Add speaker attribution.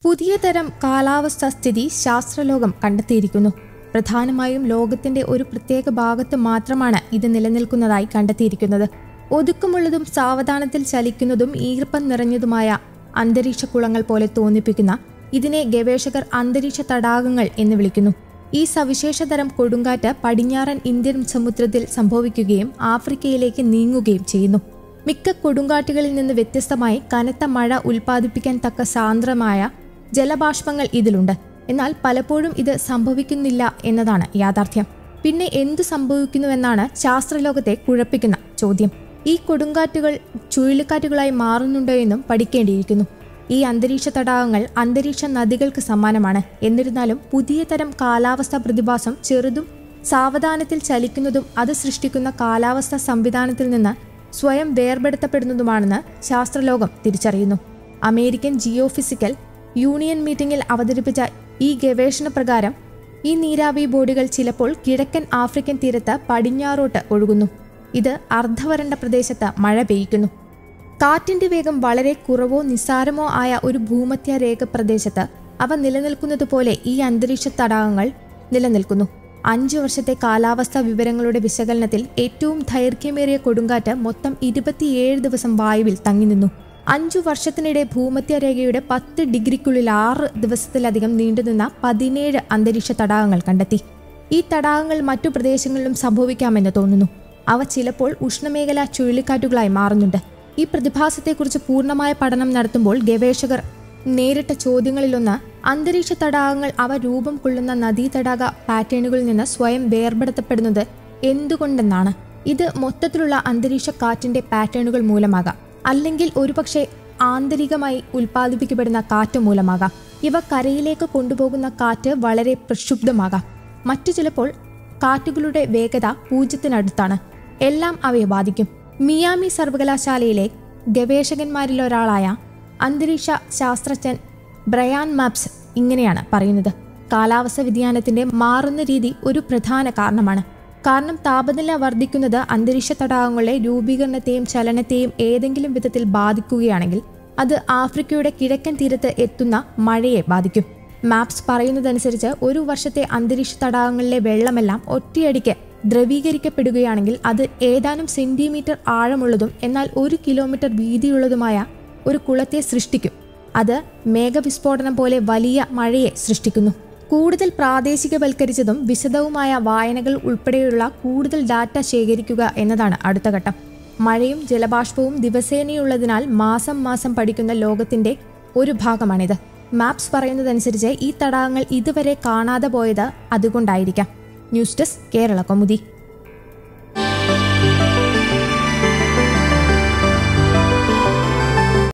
Speaker 1: പുതിയ തരം കാലാവസ്ഥാ സ്ഥിതി ശാസ്ത്രലോകം കണ്ടെത്തിയിരിക്കുന്നു പ്രധാനമായും ലോകത്തിന്റെ ഒരു പ്രത്യേക ഭാഗത്ത് മാത്രമാണ് ഇത് നിലനിൽക്കുന്നതായി കണ്ടെത്തിയിരിക്കുന്നത് ഒതുക്കമുള്ളതും സാവധാനത്തിൽ ചലിക്കുന്നതും ഈർപ്പം നിറഞ്ഞതുമായ അന്തരീക്ഷ കുളങ്ങൾ പോലെ തോന്നിപ്പിക്കുന്ന ഇതിനെ ഗവേഷകർ അന്തരീക്ഷ തടാകങ്ങൾ എന്ന് വിളിക്കുന്നു ഈ സവിശേഷതരം കൊടുങ്കാറ്റ് പടിഞ്ഞാറൻ ഇന്ത്യൻ സമുദ്രത്തിൽ സംഭവിക്കുകയും ആഫ്രിക്കയിലേക്ക് നീങ്ങുകയും ചെയ്യുന്നു മിക്ക കൊടുങ്കാറ്റുകളിൽ നിന്ന് വ്യത്യസ്തമായി കനത്ത മഴ ഉൽപ്പാദിപ്പിക്കാൻ തക്ക സാന്ദ്രമായ ജലബാഷ്പങ്ങൾ ഇതിലുണ്ട് എന്നാൽ പലപ്പോഴും ഇത് സംഭവിക്കുന്നില്ല എന്നതാണ് യാഥാർത്ഥ്യം പിന്നെ എന്തു സംഭവിക്കുന്നുവെന്നാണ് ശാസ്ത്രലോകത്തെ കുഴപ്പിക്കുന്ന ചോദ്യം ഈ കൊടുങ്കാറ്റുകൾ ചുഴലിക്കാറ്റുകളായി മാറുന്നുണ്ടോ എന്നും പഠിക്കേണ്ടിയിരിക്കുന്നു ഈ അന്തരീക്ഷ തടാകങ്ങൾ അന്തരീക്ഷ നദികൾക്ക് സമാനമാണ് എന്നിരുന്നാലും പുതിയ തരം കാലാവസ്ഥാ പ്രതിഭാസം ചെറുതും സാവധാനത്തിൽ ചലിക്കുന്നതും അത് സൃഷ്ടിക്കുന്ന കാലാവസ്ഥാ സംവിധാനത്തിൽ നിന്ന് സ്വയം വേർപെടുത്തപ്പെടുന്നതുമാണെന്ന് ശാസ്ത്രലോകം തിരിച്ചറിയുന്നു അമേരിക്കൻ ജിയോഫിസിക്കൽ യൂണിയൻ മീറ്റിംഗിൽ അവതരിപ്പിച്ച ഈ ഗവേഷണ പ്രകാരം ഈ നീരാവി ബോഡികൾ ചിലപ്പോൾ കിഴക്കൻ ആഫ്രിക്കൻ തീരത്ത് പടിഞ്ഞാറോട്ട് ഒഴുകുന്നു ഇത് അർദ്ധവരണ്ട പ്രദേശത്ത് മഴ പെയ്യിക്കുന്നു കാറ്റിന്റെ വേഗം വളരെ കുറവോ നിസ്സാരമോ ആയ ഒരു ഭൂമധ്യരേഖ പ്രദേശത്ത് അവ നിലനിൽക്കുന്നത് പോലെ ഈ അന്തരീക്ഷ തടാകങ്ങൾ നിലനിൽക്കുന്നു അഞ്ചു വർഷത്തെ കാലാവസ്ഥാ വിവരങ്ങളുടെ വിശകലനത്തിൽ ഏറ്റവും ദൈർഘ്യമേറിയ കൊടുങ്കാറ്റ് മൊത്തം ഇരുപത്തിയേഴ് ദിവസം വായുവിൽ തങ്ങി നിന്നു അഞ്ചു വർഷത്തിനിടെ ഭൂമധ്യരേഖയുടെ പത്ത് ഡിഗ്രിക്കുള്ളിൽ ആറ് ദിവസത്തിലധികം നീണ്ടുനിന്ന പതിനേഴ് അന്തരീക്ഷ തടാകങ്ങൾ കണ്ടെത്തി ഈ തടാകങ്ങൾ മറ്റു പ്രദേശങ്ങളിലും സംഭവിക്കാമെന്ന് തോന്നുന്നു അവ ചിലപ്പോൾ ഉഷ്ണമേഖല ചുഴലിക്കാറ്റുകളായി മാറുന്നുണ്ട് ഈ പ്രതിഭാസത്തെക്കുറിച്ച് പൂർണ്ണമായ പഠനം നടത്തുമ്പോൾ ഗവേഷകർ നേരിട്ട ചോദ്യങ്ങളിലൊന്ന് അന്തരീക്ഷ തടാകങ്ങൾ അവ രൂപം കൊള്ളുന്ന നദീതടാക പാറ്റേണുകളിൽ നിന്ന് സ്വയം വേർപെടുത്തപ്പെടുന്നത് എന്തുകൊണ്ടെന്നാണ് ഇത് മൊത്തത്തിലുള്ള അന്തരീക്ഷ കാറ്റിന്റെ പാറ്റേണുകൾ മൂലമാകാം അല്ലെങ്കിൽ ഒരുപക്ഷെ ആന്തരികമായി ഉൽപ്പാദിപ്പിക്കപ്പെടുന്ന കാറ്റ് മൂലമാകാം ഇവ കരയിലേക്ക് കൊണ്ടുപോകുന്ന കാറ്റ് വളരെ പ്രക്ഷുബ്ധമാകാം മറ്റു ചിലപ്പോൾ കാറ്റുകളുടെ വേഗത പൂജ്യത്തിനടുത്താണ് എല്ലാം അവയെ ബാധിക്കും മിയാമി സർവകലാശാലയിലെ ഗവേഷകന്മാരിലൊരാളായ അന്തരീക്ഷ ശാസ്ത്രജ്ഞൻ ബ്രയാൻ മാപ്സ് ഇങ്ങനെയാണ് പറയുന്നത് കാലാവസ്ഥ വ്യതിയാനത്തിന്റെ മാറുന്ന രീതി ഒരു പ്രധാന കാരണമാണ് കാരണം താപനില വർദ്ധിക്കുന്നത് അന്തരീക്ഷ തടാകങ്ങളുടെ രൂപീകരണത്തെയും ചലനത്തെയും ഏതെങ്കിലും വിധത്തിൽ ബാധിക്കുകയാണെങ്കിൽ അത് ആഫ്രിക്കയുടെ കിഴക്കൻ തീരത്ത് എത്തുന്ന മഴയെ ബാധിക്കും മാപ്സ് പറയുന്നതനുസരിച്ച് ഒരു വർഷത്തെ അന്തരീക്ഷ തടാകങ്ങളിലെ വെള്ളമെല്ലാം ഒറ്റയടിക്ക് ദ്രവീകരിക്കപ്പെടുകയാണെങ്കിൽ അത് ഏതാനും സെന്റിമീറ്റർ ആഴമുള്ളതും എന്നാൽ ഒരു കിലോമീറ്റർ വീതിയുള്ളതുമായ ഒരു കുളത്തെ സൃഷ്ടിക്കും അത് മേഘവിസ്ഫോടനം പോലെ വലിയ മഴയെ സൃഷ്ടിക്കുന്നു കൂടുതൽ പ്രാദേശികവൽക്കരിച്ചതും വിശദവുമായ വായനകൾ ഉൾപ്പെടെയുള്ള കൂടുതൽ ഡാറ്റ ശേഖരിക്കുക എന്നതാണ് അടുത്ത ഘട്ടം മഴയും ജലബാഷ്പവും ദിവസേനയുള്ളതിനാൽ മാസം മാസം പഠിക്കുന്ന ലോകത്തിന്റെ ഒരു ഭാഗമാണിത് മാപ്സ് പറയുന്നതനുസരിച്ച് ഈ തടാകങ്ങൾ ഇതുവരെ കാണാതെ പോയത് അതുകൊണ്ടായിരിക്കാം ന്യൂസ് ഡെസ്ക് കേരള കൗമുദി